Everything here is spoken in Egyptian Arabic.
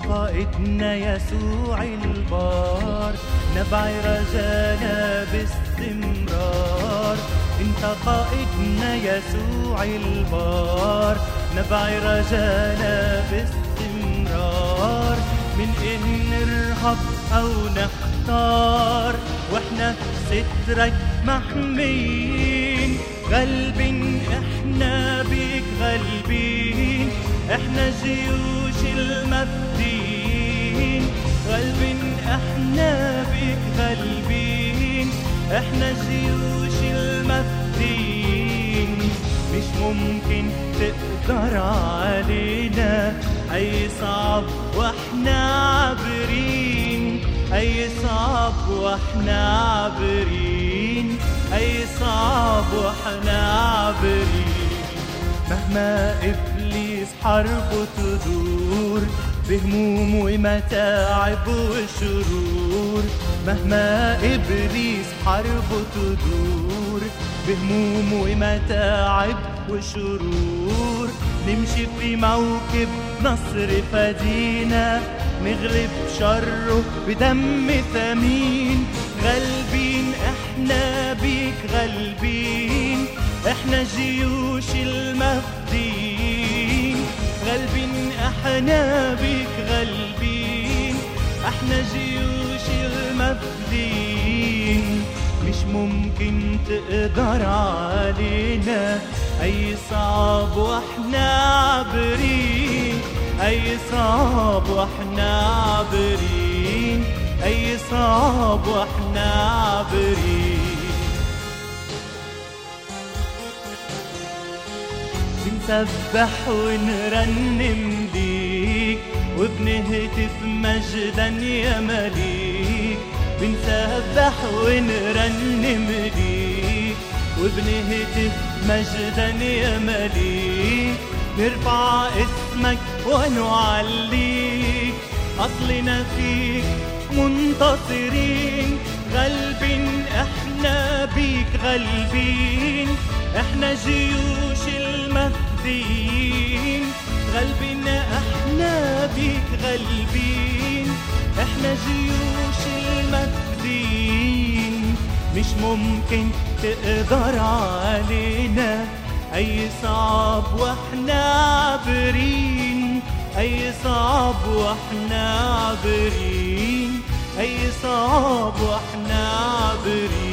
قائدنا يسوع البار نبع رجانا باستمرار انت قائدنا يسوع البار نبع رجانا باستمرار من ان نرهب او نختار واحنا سترك محميين غالبين احنا بيك غالبين احنا جيوش المفدين غالبين احنا بيك غالبين احنا جيوش المفدين مش ممكن تقدر علينا اي صعب واحنا عابرين اي صعب واحنا عابرين اي صعب واحنا عابرين مهما ابليس حربه تدور بهموم ومتاعب وشرور مهما ابليس حربه تدور بهموم ومتاعب وشرور نمشي في موكب نصر فدينا نغلب شره بدم ثمين غالبين احنا بيك غالبين احنا جيوش المفدين غالبين احنا بيك غالبين احنا جيوش المفدين مش ممكن تقدر علينا اي صعب واحنا عابرين اي صعب واحنا عابرين اي صعب واحنا عابرين بنسبح ونرنم ليك وبنهتف مجدا يا مليك بنسبح ونرنم ليك وبنهتف مجدا يا مليك نرفع اسمك ونعليك أصلنا فيك منتصرين غالبين احنا بيك غالبين احنا جيوش المفدين غالبين احنا بيك غالبين احنا جيوش المفدين مش ممكن تقدر علينا اي صعب واحنا عابرين اي صعب واحنا عابرين اي صعب واحنا عابرين